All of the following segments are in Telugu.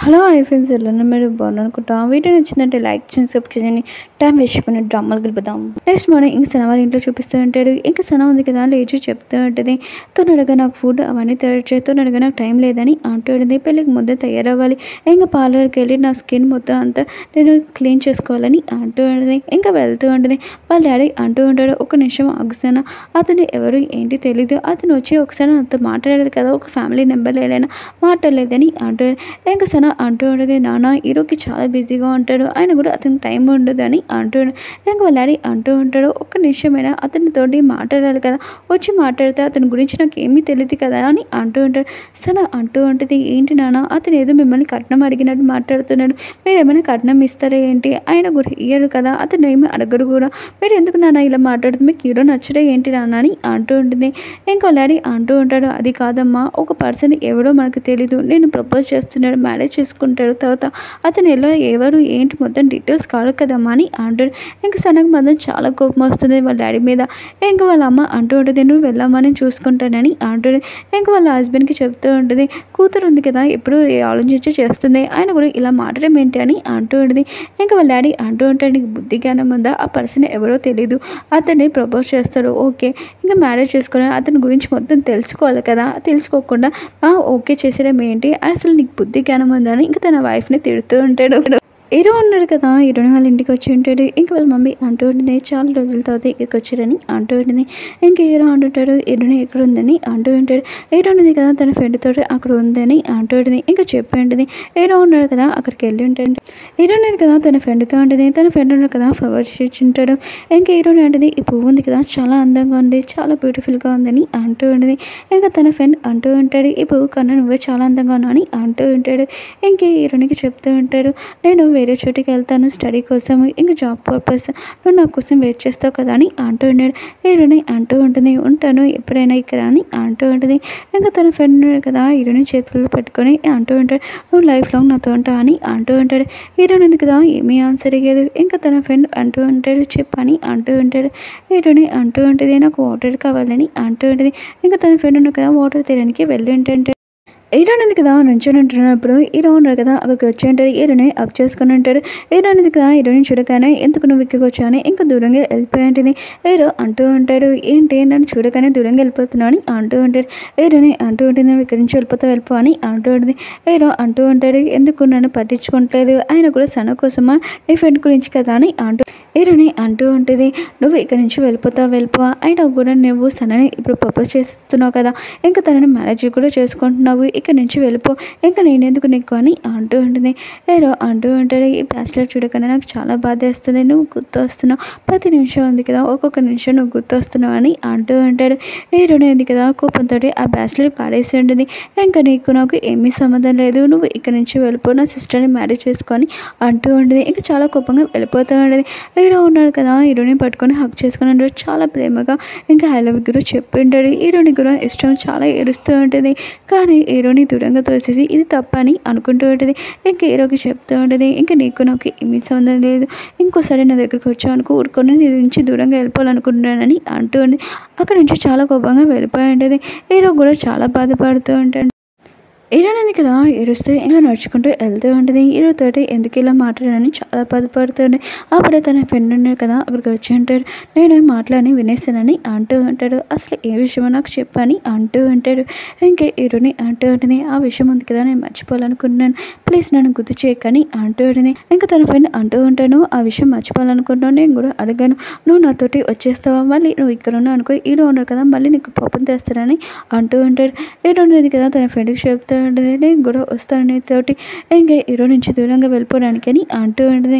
హలో ఐ ఫ్రెండ్స్ ఎలా మీరు బాగున్నారు అనుకుంటా వీడియో నచ్చిందంటే లైక్ చేసి సబ్స్క్రైబ్ చేయండి టైం వేసుకుని డ్రామాలు గెలుపుదాం నెక్స్ట్ మార్నింగ్ ఇంక సన వాళ్ళ ఇంట్లో చూపిస్తూ ఉంటాడు ఇంకా సన ఉంది కదా లేచి చెప్తూ ఉంటుంది తొందరగా నాకు ఫుడ్ అవన్నీ తయారు చేయి తొందరగా నాకు టైం లేదని అంటూ ఉంటుంది పెళ్ళికి ముందే తయారవ్వాలి ఇంకా పార్లర్కి వెళ్ళి నా స్కిన్ మొత్తం అంతా నేను క్లీన్ చేసుకోవాలని అంటూ ఉంటుంది ఇంకా వెళ్తూ ఉంటుంది వాళ్ళ డాడీ అంటూ ఉంటాడు ఒక నిమిషం ఆగుసాన అతను ఎవరు ఏంటి తెలీదు అతను వచ్చి ఒకసారి నాతో మాట్లాడాడు కదా ఒక ఫ్యామిలీ నెంబర్ ఏదైనా మాట్లాడలేదని అంటాడు ఇంకా సన అంటూ ఉంటుంది నాన్న ఈరోజుకి చాలా బిజీగా ఉంటాడు ఆయన కూడా అతనికి టైం ఉండదు అని అంటాడు ఇంకా వాళ్ళ డాడీ అంటూ ఉంటాడు ఒక్క నిమిషమైనా అతనితోటి మాట్లాడాలి కదా వచ్చి మాట్లాడితే అతని గురించి నాకు ఏమీ తెలియదు కదా అని అంటూ ఉంటాడు సన అంటూ ఉంటుంది ఏంటి నాన్న అతను ఏదో మిమ్మల్ని కట్నం అడిగినట్టు మాట్లాడుతున్నాడు మీరు ఏమైనా కట్నం ఇస్తారా ఏంటి ఆయన కూడా ఇయ్యడు కదా అతను ఏమి అడగడు కూడా మీరు ఎందుకు నాన్న ఇలా మాట్లాడుతుంది మీకు హీరో నచ్చడే ఏంటి నాన్న అని అంటూ ఉంటుంది ఇంకా వాళ్ళ డాడీ అంటూ ఉంటాడు అది కాదమ్మా ఒక పర్సన్ ఎవడో మనకు తెలీదు నేను ప్రపోజ్ చేస్తున్నాడు మ్యారేజ్ చేసుకుంటాడు తర్వాత అతను ఎలా ఎవరు ఏంటి మొత్తం డీటెయిల్స్ కాదు కదమ్మా అని అంటాడు ఇంకా సనకు మాత్రం చాలా కోపం వస్తుంది వాళ్ళ డాడీ మీద ఇంకా వాళ్ళ అమ్మ అంటూ ఉంటుంది నువ్వు వెళ్ళమ్మని చూసుకుంటానని అంటాడు ఇంకా వాళ్ళ హస్బెండ్కి చెప్తూ ఉంటుంది కూతురు ఉంది కదా ఎప్పుడు ఆలోచించి చేస్తుంది ఆయన కూడా ఇలా మాట్లాడడం ఏంటి అని అంటూ ఉంటుంది ఇంకా వాళ్ళ డాడీ అంటూ ఉంటాడు నీకు బుద్ధి జ్ఞానం ఉందా ఆ పర్సన్ ఎవరో తెలీదు అతన్ని ప్రపోజ్ చేస్తాడు ఓకే ఇంకా మ్యారేజ్ చేసుకుని అతని గురించి మొత్తం తెలుసుకోవాలి కదా తెలుసుకోకుండా "ఆ, ఓకే చేసేయడం ఏంటి అసలు నీకు బుద్ధి జ్ఞానం ఉందని ఇంకా తన వైఫ్ని తిడుతూ ఉంటాడు హీరో ఉన్నాడు కదా హీరోని వాళ్ళ ఇంటికి వచ్చి ఉంటాడు ఇంక వాళ్ళ మమ్మీ అంటూ ఉంటుంది చాలా రోజుల తర్వాత ఇక్కడికి వచ్చారని అంటూ ఉంటుంది ఇంక హీరో అంటుంటాడు హీరోని ఎక్కడ ఉందని అంటూ ఉంటాడు హీరో ఉంది కదా తన ఫ్రెండ్ తోటి అక్కడ ఉందని అంటూ ఉంటుంది ఇంకా చెప్పి ఉంటుంది హీరో ఉన్నాడు కదా అక్కడికి వెళ్ళి ఉంటాడు హీరో అనేది కదా తన ఫ్రెండ్తో ఉంటుంది తన ఫ్రెండ్ ఉన్నాడు కదా ఫర్వర్డ్ చేసి ఉంటాడు ఇంకా హీరోని అంటుంది ఈ పువ్వు ఉంది కదా చాలా అందంగా ఉంది చాలా బ్యూటిఫుల్గా ఉందని అంటూ ఉంటుంది ఇంకా తన ఫ్రెండ్ అంటూ ఉంటాడు ఈ పువ్వు కన్నా నువ్వే చాలా అందంగా ఉన్నావు అని అంటూ ఉంటాడు ఇంకా హీరోనికి చెప్తూ ఉంటాడు నేను వేరే చోటికి వెళ్తాను స్టడీ కోసం ఇంకా జాబ్ పర్పస్ నువ్వు నా కోసం వెయిట్ చేస్తావు కదా అని అంటూ ఉన్నాడు హీరోని అంటూ ఉంటుంది ఉంటాను ఎప్పుడైనా ఇక్కడ అని అంటూ ఉంటుంది ఇంకా తన ఫ్రెండ్ ఉన్నాడు కదా హీరోని చేతుల్లో పెట్టుకొని అంటూ ఉంటాడు నువ్వు లైఫ్ లాంగ్ నాతో ఉంటావు అని అంటూ ఉంటాడు హీరోని ఉంది కదా ఏమీ ఆన్సర్ ఇయ్యదు ఇంకా తన ఫ్రెండ్ అంటూ ఉంటాడు చెప్పని అంటూ ఉంటాడు హీరోని అంటూ ఉంటుంది నాకు వాటర్ కావాలని అంటూ ఉంటుంది ఇంకా తన ఫ్రెండ్ ఉన్నాడు కదా వాటర్ తీయడానికి వెళ్ళి ఉంటుంటాడు హీరో అనేది కదా నుంచొని ఉంటున్నప్పుడు హీరో ఉన్నారు కదా అక్కడికి వచ్చి ఉంటాడు హీరోని అక్ చేసుకుని ఉంటాడు హీరో అనేది కదా హీరోని చూడగానే ఎందుకు నువ్వు ఇక్కడికి వచ్చావని ఇంకా దూరంగా వెళ్ళిపోయి ఉంటుంది హీరో అంటూ ఉంటాడు ఏంటి నన్ను చూడగానే దూరంగా వెళ్ళిపోతున్నావు అని అంటూ ఉంటాడు హీరోని అంటూ ఉంటుంది నువ్వు ఇక్కడి నుంచి వెళ్ళిపోతా వెళ్ళిపో అని అంటూ ఉంటుంది హీరో అంటూ ఉంటాడు ఎందుకు నన్ను పట్టించుకోవట్లేదు ఆయన కూడా సన కోసమా నీ ఫ్రెండ్ గురించి కదా అని అంటూ హీరోని అంటూ ఉంటుంది నువ్వు ఇక్కడి నుంచి వెళ్ళిపోతావు వెళ్ళిపో అయినా కూడా నువ్వు సనని ఇప్పుడు ప్రపోజ్ చేస్తున్నావు కదా ఇంకా తనని మ్యారేజ్ కూడా చేసుకుంటున్నావు ఇక్కడి నుంచి వెళ్ళిపో ఇంకా నేనెందుకు నీకు అని అంటూ ఉంటుంది హీరో అంటూ ఉంటాడు ఈ బ్యాచిలర్ చూడగానే నాకు చాలా బాధ వేస్తుంది నువ్వు గుర్తు వస్తున్నావు ప్రతి నిమిషం ఉంది కదా ఒక్కొక్క నిమిషం నువ్వు గుర్తు వస్తున్నావు అని అంటూ ఉంటాడు హీరోని ఉంది కదా కోపంతో ఆ బ్యాచిలర్ పాడేసి ఉంటుంది ఇంకా నీకు నాకు ఏమీ సంబంధం లేదు నువ్వు ఇక్కడి నుంచి వెళ్ళిపో నా సిస్టర్ని మ్యారేజ్ చేసుకొని అంటూ ఉంటుంది ఇంకా చాలా కోపంగా వెళ్ళిపోతూ ఉండేది హీరో ఉన్నాడు కదా హీరోని పట్టుకొని హక్ చేసుకుని ఉంటాడు చాలా ప్రేమగా ఇంకా ఐ లవ్ గురు చెప్పి ఉంటాడు హీరోని కూడా ఇష్టం చాలా ఏడుస్తూ ఉంటుంది కానీ హీరోని దూరంగా తోసేసి ఇది తప్పని అనుకుంటూ ఉంటుంది ఇంకా హీరోకి చెప్తూ ఉంటుంది ఇంకా నీకు నాకు ఏమీ సంబంధం లేదు ఇంకోసారి నా దగ్గరికి వచ్చావు అనుకో ఊరుకొని నీ నుంచి దూరంగా వెళ్ళిపోవాలనుకుంటున్నానని అంటూ ఉంది అక్కడి నుంచి చాలా కోపంగా వెళ్ళిపోయి ఉంటుంది హీరో కూడా చాలా బాధపడుతూ ఉంటాడు హీరోని కదా ఏడుస్తూ ఇంకా నడుచుకుంటూ వెళ్తూ ఉంటుంది హీరోతోటి ఎందుకు ఇలా మాట్లాడని చాలా బాధపడుతుంది అప్పుడే తన ఫ్రెండ్ ఉన్నాడు కదా అక్కడికి వచ్చి ఉంటాడు నేను మాట్లాడి వినేస్తానని అంటూ ఉంటాడు అసలు ఏ విషయమో నాకు చెప్పని అంటూ ఉంటాడు ఇంకా హీరోని అంటూ ఉంటుంది ఆ విషయం ఉంది కదా నేను మర్చిపోవాలనుకుంటున్నాను ప్లీజ్ నన్ను గుర్తు చేయకని అంటూ ఉంటుంది ఇంకా తన ఫ్రెండ్ అంటూ ఉంటాను ఆ విషయం మర్చిపోవాలనుకుంటున్నాను నేను కూడా అడిగాను నువ్వు నాతోటి వచ్చేస్తావా మళ్ళీ నువ్వు ఇక్కడ ఉన్నావు అనుకో హీరో ఉన్నాడు కదా మళ్ళీ నీకు పాపం తెస్తానని అంటూ ఉంటాడు హీరో అనేది కదా తన ఫ్రెండ్కి చెప్తూ ఉంటుంది నేను కూడా వస్తాను నీతోటి ఇంకా హీరో నుంచి దూరంగా వెళ్ళిపోవడానికి అని అంటూ ఉంటుంది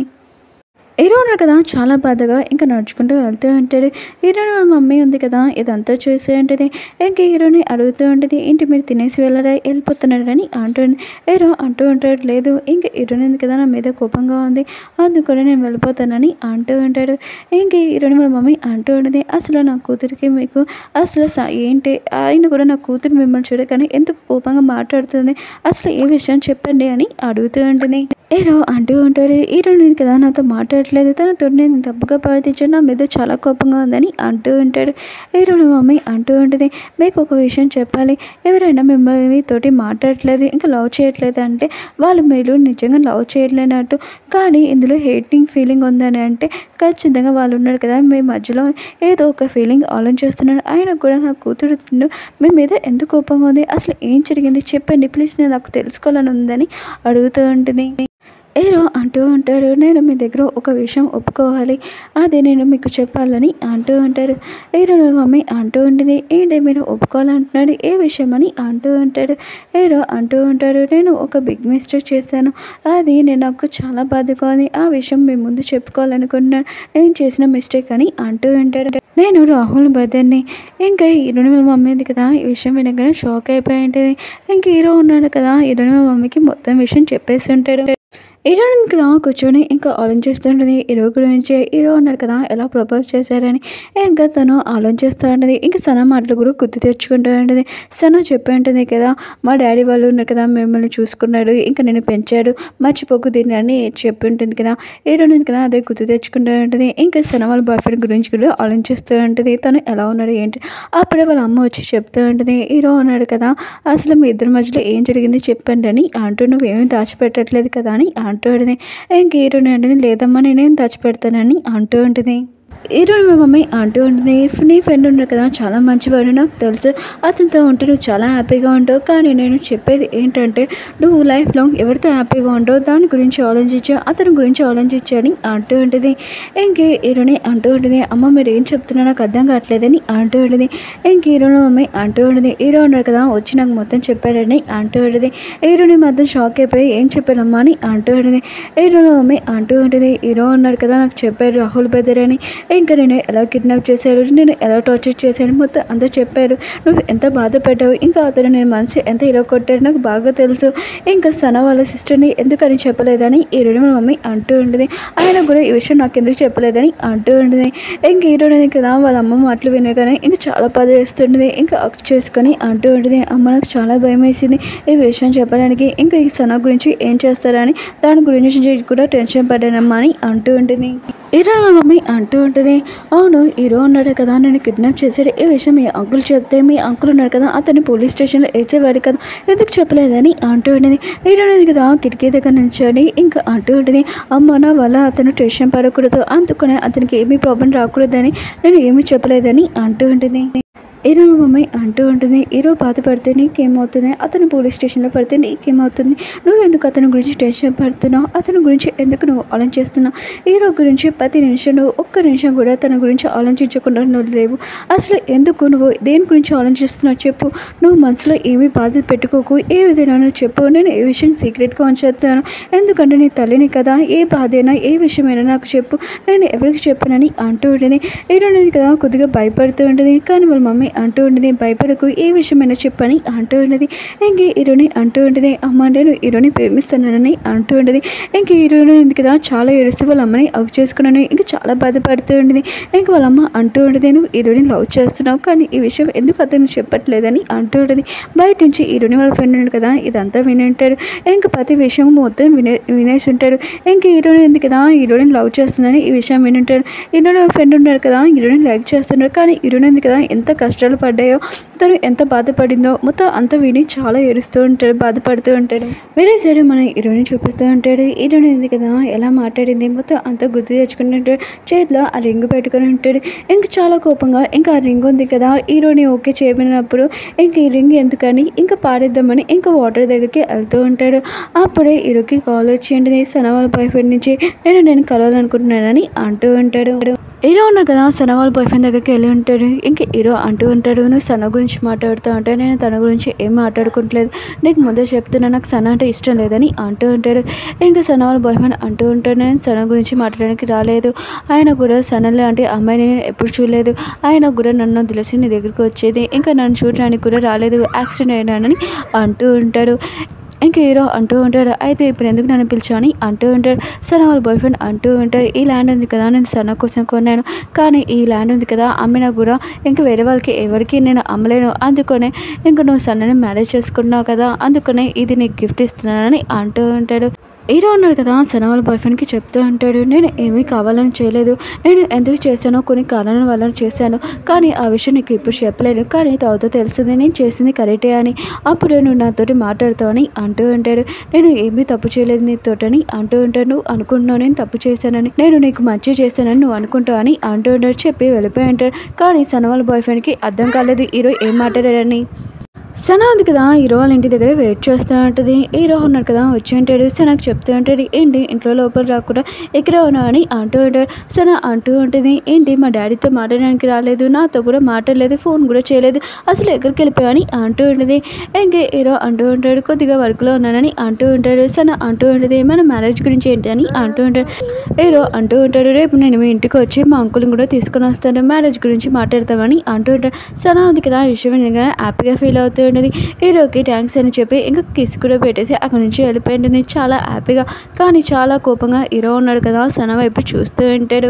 హీరో ఉన్నాడు కదా చాలా బాధగా ఇంకా నడుచుకుంటూ వెళ్తూ ఉంటాడు హీరోని వాళ్ళ మమ్మీ ఉంది కదా ఇదంతా చూసి ఉంటుంది ఇంకా హీరోని అడుగుతూ ఉంటుంది ఏంటి మీరు తినేసి వెళ్ళరా వెళ్ళిపోతున్నాడు అని అంటుంది హీరో అంటూ ఉంటాడు లేదు ఇంకా హీరోని ఉంది కదా నా మీద కోపంగా ఉంది అందుకని నేను వెళ్ళిపోతానని అంటూ ఉంటాడు ఇంకా హీరోని వాళ్ళ మమ్మీ అంటూ ఉంటుంది అసలు నా కూతురికి మీకు అసలు స- ఏంటి ఆయన కూడా నా కూతురు మిమ్మల్ని చూడగానే ఎందుకు కోపంగా మాట్లాడుతుంది అసలు ఏ విషయం చెప్పండి అని అడుగుతూ ఉంటుంది హీరో అంటూ ఉంటాడు హీరో నేను కదా నాతో మాట్లాడట్లేదు తనతో నేను తప్పుగా ప్రవర్తించాను నా మీద చాలా కోపంగా ఉందని అంటూ ఉంటాడు హీరో మమ్మీ అంటూ ఉంటుంది మీకు ఒక విషయం చెప్పాలి ఎవరైనా మిమ్మల్ని తోటి మాట్లాడట్లేదు ఇంకా లవ్ చేయట్లేదు అంటే వాళ్ళు మీరు నిజంగా లవ్ చేయట్లేనట్టు కానీ ఇందులో హేటింగ్ ఫీలింగ్ ఉందని అంటే ఖచ్చితంగా వాళ్ళు ఉన్నారు కదా మీ మధ్యలో ఏదో ఒక ఫీలింగ్ ఆలోచిస్తున్నాడు ఆయన కూడా నా కూతురు మీ మీద ఎంత కోపంగా ఉంది అసలు ఏం జరిగింది చెప్పండి ప్లీజ్ నేను నాకు తెలుసుకోవాలని ఉందని అడుగుతూ ఉంటుంది హీరో అంటూ ఉంటాడు నేను మీ దగ్గర ఒక విషయం ఒప్పుకోవాలి అది నేను మీకు చెప్పాలని అంటూ ఉంటాడు హీరో మమ్మీ అంటూ ఉంటుంది ఏంటి మీరు ఒప్పుకోవాలంటున్నాడు ఏ విషయం అని అంటూ ఉంటాడు హీరో అంటూ ఉంటాడు నేను ఒక బిగ్ మిస్టేక్ చేశాను అది నేను నాకు చాలా బాధగా ఉంది ఆ విషయం మీ ముందు చెప్పుకోవాలనుకుంటున్నాను నేను చేసిన మిస్టేక్ అని అంటూ ఉంటాడు నేను రాహుల్ బదర్ని ఇంకా హీరోని వాళ్ళ మమ్మీ ఉంది కదా ఈ విషయం వినగానే షాక్ అయిపోయి ఉంటుంది ఇంకా హీరో ఉన్నాడు కదా హీరోని వాళ్ళ మమ్మీకి మొత్తం విషయం చెప్పేసి ఉంటాడు హీరో కదా కూర్చొని ఇంకా ఆలోచిస్తుంటుంది హీరో గురించి హీరో అన్నాడు కదా ఎలా ప్రపోజ్ చేశారని ఇంకా తను ఆలోచిస్తూ ఉంటుంది ఇంకా సన మాటలు కూడా గుర్తు తెచ్చుకుంటూ ఉంటుంది సన చెప్పి ఉంటుంది కదా మా డాడీ వాళ్ళు ఉన్నారు కదా మిమ్మల్ని చూసుకున్నాడు ఇంకా నేను పెంచాడు మర్చిపోకు దీన్ని అని చెప్పి ఉంటుంది కదా హీరో ఉంది కదా అదే గుర్తు తెచ్చుకుంటూ ఉంటుంది ఇంకా సన వాళ్ళ బాయ్ ఫ్రెండ్ గురించి కూడా ఆలోచిస్తూ ఉంటుంది తను ఎలా ఉన్నాడు ఏంటి అప్పుడే వాళ్ళ అమ్మ వచ్చి చెప్తూ ఉంటుంది హీరో అన్నాడు కదా అసలు మీ ఇద్దరి మధ్యలో ఏం జరిగింది చెప్పండి అని అంటూ నువ్వేమీ దాచిపెట్టట్లేదు కదా అని అంటూ ఉంటుంది ఇంక హీరోని అంటుంది లేదమ్మా నేనేం దాచిపెడతానని అంటూ ఉంటుంది హీరోని మా మమ్మీ అంటూ ఉంటుంది నీ ఫ్రెండ్ ఉన్నారు కదా చాలా మంచివాడు నాకు తెలుసు అతనితో ఉంటే నువ్వు చాలా హ్యాపీగా ఉంటావు కానీ నేను చెప్పేది ఏంటంటే నువ్వు లైఫ్ లాంగ్ ఎవరితో హ్యాపీగా ఉంటావు దాని గురించి ఆలోచించు అతని గురించి ఆలోచించని అంటూ ఉంటుంది ఇంకే హీరోని అంటూ ఉంటుంది అమ్మ మీరు ఏం చెప్తున్నా నాకు అర్థం కావట్లేదని అంటూ ఉంటుంది ఇంక హీరోని మమ్మీ అంటూ ఉంటుంది హీరో ఉన్నారు కదా వచ్చి నాకు మొత్తం చెప్పాడని అంటూ ఉంటుంది హీరోని మాత్రం షాక్ అయిపోయి ఏం చెప్పానమ్మా అని అంటూ ఉంటుంది హీరోని మమ్మీ అంటూ ఉంటుంది హీరో ఉన్నారు కదా నాకు చెప్పాడు రాహుల్ బెదర్ అని ఇంకా నేను ఎలా కిడ్నాప్ చేశాడు నేను ఎలా టార్చర్ చేశాను మొత్తం అంతా చెప్పాడు నువ్వు ఎంత బాధపడ్డావు ఇంకా అతను నేను మనసు ఎంత ఇలా కొట్టాడు నాకు బాగా తెలుసు ఇంకా సన వాళ్ళ సిస్టర్ని ఎందుకని చెప్పలేదని ఈ రెండు మమ్మీ అంటూ ఉంటుంది ఆయన కూడా ఈ విషయం నాకు ఎందుకు చెప్పలేదని అంటూ ఉంటుంది ఇంక హీరోని కదా వాళ్ళ అమ్మ మాటలు వినగానే ఇంకా చాలా బాధ వేస్తుంటుంది ఇంకా అక్ చేసుకొని అంటూ ఉంటుంది అమ్మ నాకు చాలా భయం వేసింది ఈ విషయం చెప్పడానికి ఇంకా ఈ సన గురించి ఏం చేస్తారని దాని గురించి కూడా టెన్షన్ పడ్డానమ్మా అని అంటూ ఉంటుంది హీరో మమ్మీ అంటూ ఉంటుంది అవును హీరో ఉన్నాడు కదా నేను కిడ్నాప్ చేశాడు ఈ విషయం మీ అంకుల్ చెప్తే మీ అంకుల్ ఉన్నాడు కదా అతన్ని పోలీస్ స్టేషన్లో వేసేవాడు కదా ఎందుకు చెప్పలేదని అంటూ ఉంటుంది హీరో అనేది కదా కిటికీ దగ్గర నుంచొని ఇంకా అంటూ ఉంటుంది అమ్మ నా వల్ల అతను టెన్షన్ పడకూడదు అందుకనే అతనికి ఏమీ ప్రాబ్లం రాకూడదని నేను ఏమీ చెప్పలేదని అంటూ ఉంటుంది హీరో మమ్మీ అంటూ ఉంటుంది హీరో బాధపడితే నీకేమవుతుంది అతను పోలీస్ స్టేషన్లో పడితే నీకేమవుతుంది నువ్వు ఎందుకు అతని గురించి టెన్షన్ పడుతున్నావు అతని గురించి ఎందుకు నువ్వు ఆలోచిస్తున్నావు హీరో గురించి ప్రతి నిమిషం నువ్వు ఒక్క నిమిషం కూడా తన గురించి ఆలోచించకుండా నువ్వు లేవు అసలు ఎందుకు నువ్వు దేని గురించి ఆలోచిస్తున్నావు చెప్పు నువ్వు మనసులో ఏమీ బాధ పెట్టుకోకు ఏ విధంగా నువ్వు చెప్పు నేను ఏ విషయం సీక్రెట్గా ఉంచేస్తాను ఎందుకంటే నీ తల్లిని కదా ఏ బాధైనా ఏ విషయమైనా నాకు చెప్పు నేను ఎవరికి చెప్పనని అంటూ ఉంటుంది హీరో అనేది కదా కొద్దిగా భయపడుతూ ఉంటుంది కానీ వాళ్ళ మమ్మీ అంటూ ఉంటుంది భయపడకు ఏ విషయమైనా చెప్పని అంటూ ఉన్నది ఇంక హీరోని అంటూ ఉంటుంది అమ్మ నేను హీరోని ప్రేమిస్తున్నానని అంటూ ఉంటుంది ఇంక హీరోని ఉంది కదా చాలా ఏడుస్తూ వాళ్ళ అమ్మని అగు చేసుకున్నాను ఇంకా చాలా బాధపడుతూ ఉంటుంది ఇంక వాళ్ళ అమ్మ అంటూ ఉంటుంది నువ్వు హీరోని లవ్ చేస్తున్నావు కానీ ఈ విషయం ఎందుకు అతను చెప్పట్లేదని అంటూ ఉంటుంది బయట నుంచి హీరోని వాళ్ళ ఫ్రెండ్ ఉన్నాడు కదా ఇదంతా విని ఉంటాడు ఇంక ప్రతి విషయం మొత్తం వినే వినేసి ఉంటాడు ఇంక హీరోని ఉంది కదా హీరోని లవ్ చేస్తుందని ఈ విషయం విని ఉంటాడు హీరోని ఫ్రెండ్ ఉన్నాడు కదా హీరోని లైక్ చేస్తున్నాడు కానీ హీరోని ఉంది కదా ఎంత కష్టాలు పడ్డాయో తను ఎంత బాధపడిందో మొత్తం అంతా విని చాలా ఏడుస్తూ ఉంటాడు బాధపడుతూ ఉంటాడు వేరే సైడ్ మన హీరోని చూపిస్తూ ఉంటాడు హీరోని ఉంది కదా ఎలా మాట్లాడింది మొత్తం అంతా గుర్తు తెచ్చుకుంటుంటాడు చేతిలో ఆ రింగ్ పెట్టుకొని ఉంటాడు ఇంకా చాలా కోపంగా ఇంకా ఆ రింగ్ ఉంది కదా హీరోని ఓకే చేయమన్నప్పుడు ఇంక ఈ రింగ్ ఎందుకని ఇంకా పాడేద్దామని ఇంకా వాటర్ దగ్గరికి వెళ్తూ ఉంటాడు అప్పుడే హీరోకి కాల్ వచ్చింది సన వాళ్ళ బాయ్ ఫ్రెండ్ నుంచి నేను నేను కలవాలనుకుంటున్నానని అంటూ ఉంటాడు హీరో ఉన్నాడు కదా సన వాళ్ళ బాయ్ ఫ్రెండ్ దగ్గరికి వెళ్ళి ఉంటాడు ఇంక హీరో అంటూ ఉంటాడు నువ్వు సన గురించి మాట్లాడుతూ ఉంటే నేను తన గురించి ఏం మాట్లాడుకుంటలేదు నీకు ముందే చెప్తున్నా నాకు సన అంటే ఇష్టం లేదని అంటూ ఉంటాడు ఇంకా సన వాళ్ళ బాయ్ ఫ్రెండ్ అంటూ ఉంటాడు నేను సన గురించి మాట్లాడడానికి రాలేదు ఆయన కూడా సన లాంటి అమ్మాయిని నేను ఎప్పుడు చూడలేదు ఆయన కూడా నన్ను తెలిసి నీ దగ్గరికి వచ్చేది ఇంకా నన్ను చూడడానికి కూడా రాలేదు యాక్సిడెంట్ అయినానని అంటూ ఉంటాడు ఇంకా హీరో అంటూ ఉంటాడు అయితే ఇప్పుడు ఎందుకు నన్ను పిలిచావని అంటూ ఉంటాడు సరే వాళ్ళ బాయ్ ఫ్రెండ్ అంటూ ఉంటాడు ఈ ల్యాండ్ ఉంది కదా నేను సన్న కోసం కొన్నాను కానీ ఈ ల్యాండ్ ఉంది కదా అమ్మినా కూడా ఇంకా వేరే వాళ్ళకి ఎవరికి నేను అమ్మలేను అందుకనే ఇంకా నువ్వు సన్నని మ్యారేజ్ చేసుకున్నావు కదా అందుకనే ఇది నీకు గిఫ్ట్ ఇస్తున్నానని అంటూ ఉంటాడు హీరో ఉన్నాడు కదా సన వాళ్ళ బాయ్ ఫ్రెండ్కి చెప్తూ ఉంటాడు నేను ఏమీ కావాలని చేయలేదు నేను ఎందుకు చేశానో కొన్ని కారణాల వల్ల చేశాను కానీ ఆ విషయం నీకు ఇప్పుడు చెప్పలేను కానీ తర్వాత తెలుస్తుంది నేను చేసింది కరెక్టే అని అప్పుడు నువ్వు నాతోటి మాట్లాడతావు అని అంటూ ఉంటాడు నేను ఏమీ తప్పు చేయలేదు నీతోటని అంటూ ఉంటాడు నువ్వు అనుకుంటున్నావు నేను తప్పు చేశానని నేను నీకు మంచి చేశానని నువ్వు అనుకుంటావు అని అంటూ ఉంటాడు చెప్పి వెళ్ళిపోయి ఉంటాడు కానీ సన వాళ్ళ బాయ్ ఫ్రెండ్కి అర్థం కాలేదు హీరో ఏం మాట్లాడాడని సనా ఉంది కదా హీరో వాళ్ళ ఇంటి దగ్గర వెయిట్ చేస్తూ ఉంటుంది హీరో ఉన్నాడు కదా వచ్చి ఉంటాడు సనాకు చెప్తూ ఉంటాడు ఏంటి ఇంట్లో లోపల రాకుండా ఎక్కడ ఉన్నావు అని అంటూ ఉంటాడు సనా అంటూ ఉంటుంది ఏంటి మా డాడీతో మాట్లాడడానికి రాలేదు నాతో కూడా మాట్లాడలేదు ఫోన్ కూడా చేయలేదు అసలు ఎక్కడికి వెళ్ళిపోయావని అంటూ ఉంటుంది ఇంకా హీరో అంటూ ఉంటాడు కొద్దిగా వర్క్లో ఉన్నానని అంటూ ఉంటాడు సనా అంటూ ఉంటుంది మన మ్యారేజ్ గురించి ఏంటి అని అంటూ ఉంటాడు హీరో అంటూ ఉంటాడు రేపు నేను మీ ఇంటికి వచ్చి మా అంకుల్ని కూడా తీసుకొని వస్తాను మ్యారేజ్ గురించి మాట్లాడతామని అంటూ ఉంటాడు సనా ఉంది కదా ఆ విషయం వినగానే హ్యాపీగా ఫీల్ అవుతూ ఉంటుంది హీరోకి థ్యాంక్స్ అని చెప్పి ఇంకా కిస్ కూడా పెట్టేసి అక్కడి నుంచి వెళ్ళిపోయి ఉంటుంది చాలా హ్యాపీగా కానీ చాలా కోపంగా హీరో ఉన్నాడు కదా సన వైపు చూస్తూ ఉంటాడు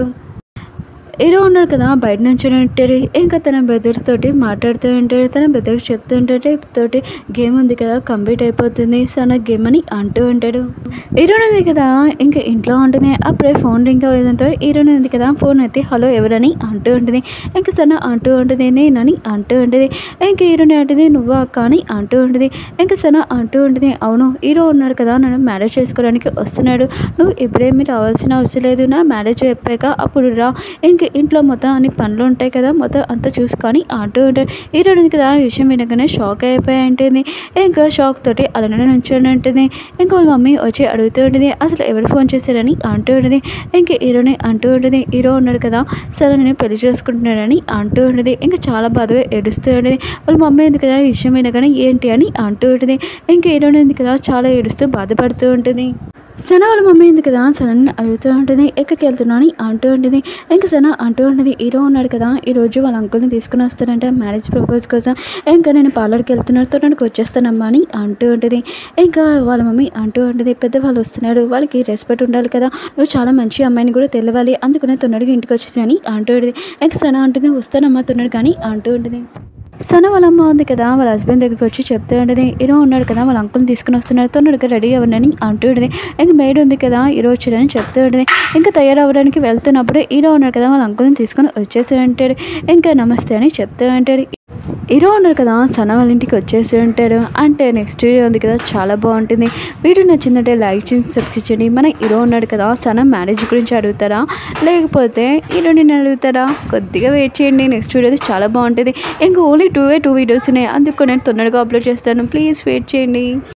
హీరో ఉన్నాడు కదా బయట నుంచి ఉంటాడు ఇంకా తన బెదర్ తోటి మాట్లాడుతూ ఉంటాడు తన బెదర్ చెప్తూ ఉంటాడు తోటి గేమ్ ఉంది కదా కంప్లీట్ అయిపోతుంది సన గేమ్ అని అంటూ ఉంటాడు హీరోయిన్ ఉంది కదా ఇంకా ఇంట్లో ఉంటుంది అప్పుడే ఫోన్ రింగ్ అవ్వడంతో హీరోయిన్ ఉంది కదా ఫోన్ ఎత్తి హలో ఎవరని అంటూ ఉంటుంది ఇంకా సన అంటూ ఉంటుంది నేనని అంటూ ఉంటుంది ఇంకా హీరోయిన్ అంటుంది నువ్వు అక్క అని అంటూ ఉంటుంది ఇంకా సన అంటూ ఉంటుంది అవును హీరో ఉన్నాడు కదా నన్ను మ్యారేజ్ చేసుకోవడానికి వస్తున్నాడు నువ్వు ఇప్పుడేమి రావాల్సిన అవసరం లేదు నా మ్యారేజ్ చెప్పాక అప్పుడు రా ఇంక ఇంట్లో మొత్తం అన్ని పనులు ఉంటాయి కదా మొత్తం అంతా చూసుకొని అంటూ ఉంటాడు హీరోయిన్ ఉంది కదా ఆ విషయం వినగానే షాక్ అయిపోయి ఉంటుంది ఇంకా షాక్ తోటి అలానే నుంచొని ఉంటుంది ఇంకా వాళ్ళ మమ్మీ వచ్చి అడుగుతూ ఉంటుంది అసలు ఎవరు ఫోన్ చేశారని అంటూ ఉంటుంది ఇంకా హీరోని అంటూ ఉంటుంది హీరో ఉన్నాడు కదా సరే నేను పెళ్లి చేసుకుంటున్నాడని అంటూ ఉంటుంది ఇంకా చాలా బాధగా ఏడుస్తూ ఉంటుంది వాళ్ళ మమ్మీ ఉంది కదా ఈ విషయం వినగానే ఏంటి అని అంటూ ఉంటుంది ఇంకా హీరోని ఉంది కదా చాలా ఏడుస్తూ బాధపడుతూ ఉంటుంది సన వాళ్ళ మమ్మీ ఉంది కదా సనని అడుగుతూ ఉంటుంది ఎక్కడికి వెళ్తున్నావు అని అంటూ ఉంటుంది ఇంకా సన అంటూ ఉంటుంది హీరో ఉన్నాడు కదా ఈ రోజు వాళ్ళ అంకుల్ని తీసుకుని వస్తానంటే మ్యారేజ్ ప్రపోజ్ కోసం ఇంకా నేను పార్లర్కి వెళ్తున్నాడు తోటానికి వచ్చేస్తానమ్మా అని అంటూ ఉంటుంది ఇంకా వాళ్ళ మమ్మీ అంటూ ఉంటుంది పెద్దవాళ్ళు వస్తున్నారు వాళ్ళకి రెస్పెక్ట్ ఉండాలి కదా నువ్వు చాలా మంచి అమ్మాయిని కూడా తెలవాలి అందుకనే తొందరగా ఇంటికి వచ్చేసి అని అంటూ ఉంటుంది ఇంకా సన అంటుంది వస్తానమ్మా తొందరగా కానీ అంటూ ఉంటుంది సన వాళ్ళ అమ్మ ఉంది కదా వాళ్ళ హస్బెండ్ దగ్గరికి వచ్చి చెప్తూ ఉంటుంది హీరో ఉన్నాడు కదా వాళ్ళ అంకుల్ని తీసుకుని వస్తున్నారు తొందరగా రెడీ అవ్వనని అంటూ ఉంటుంది ఇంకా మేడ్ ఉంది కదా హీరో వచ్చాడని చెప్తూ ఉంటుంది ఇంకా తయారవ్వడానికి వెళ్తున్నప్పుడు హీరో ఉన్నాడు కదా వాళ్ళ అంకుల్ని తీసుకొని వచ్చేసి ఉంటాడు ఇంకా నమస్తే అని చెప్తూ ఉంటాడు హీరో ఉన్నారు కదా సన వాళ్ళ ఇంటికి వచ్చేసి ఉంటాడు అంటే నెక్స్ట్ వీడియో ఉంది కదా చాలా బాగుంటుంది వీడియో నచ్చిందంటే లైక్ చేసి సబ్స్క్రైబ్ చేయండి మన హీరో ఉన్నాడు కదా సన మ్యారేజ్ గురించి అడుగుతారా లేకపోతే హీరోని అడుగుతారా కొద్దిగా వెయిట్ చేయండి నెక్స్ట్ వీడియో చాలా బాగుంటుంది ఇంకా ఓన్లీ టూ టూ వీడియోస్ ఉన్నాయి అందుకు నేను తొందరగా అప్లోడ్ చేస్తాను ప్లీజ్ వెయిట్ చేయండి